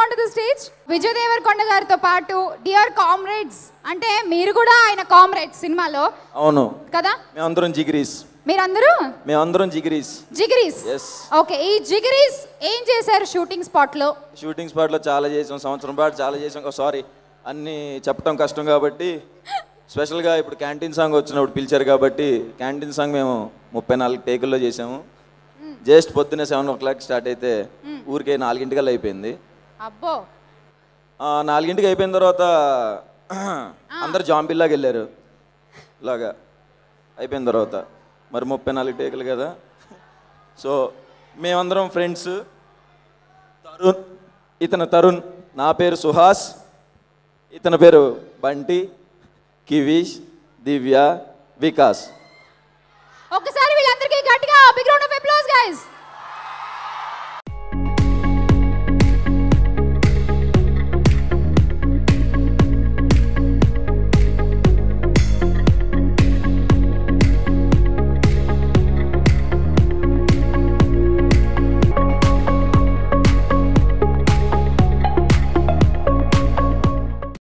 on to the stage Vijay Devarakonda గారితో పాటు dear comrades అంటే మీరు కూడా ఆయన కామ్రేడ్స్ సినిమాలో అవును కదా మేమందరం జిగిరీస్ మీరందరూ మేమందరం జిగిరీస్ జిగిరీస్ ఎస్ ఓకే ఈ జిగిరీస్ ఏం చేశారు షూటింగ్ స్పాట్ లో షూటింగ్ స్పాట్లో చాలా చేసాం సంవత్సరం పాటు చాలా చేసాం సారీ అన్నీ చెప్పడం కష్టం కాబట్టి స్పెషల్గా ఇప్పుడు క్యాంటీన్ సాంగ్ వచ్చినప్పుడు పిలిచారు కాబట్టి క్యాంటీన్ సాంగ్ మేము ముప్పై నాలుగు టేకుల్లో చేసాము జస్ట్ పొద్దున్నే సెవెన్ ఓ క్లాక్ స్టార్ట్ అయితే ఊరికే నాలుగింటికల్లా అయిపోయింది అబ్బో ఆ, నాలుగింటికి అయిపోయిన తర్వాత అందరు జాంబిల్లాగా వెళ్ళారు ఇలాగా అయిపోయిన తర్వాత మరి ముప్పై నాలుగు టేకులు కదా సో మేమందరం ఫ్రెండ్స్ తరుణ్ ఇతను తరుణ్ నా పేరు సుహాస్ ఇతని పేరు బంటి కివీష్ దివ్య వికాస్ ఒక్కసారి వీళ్ళందరికీ గట్టిగా big round of applause guys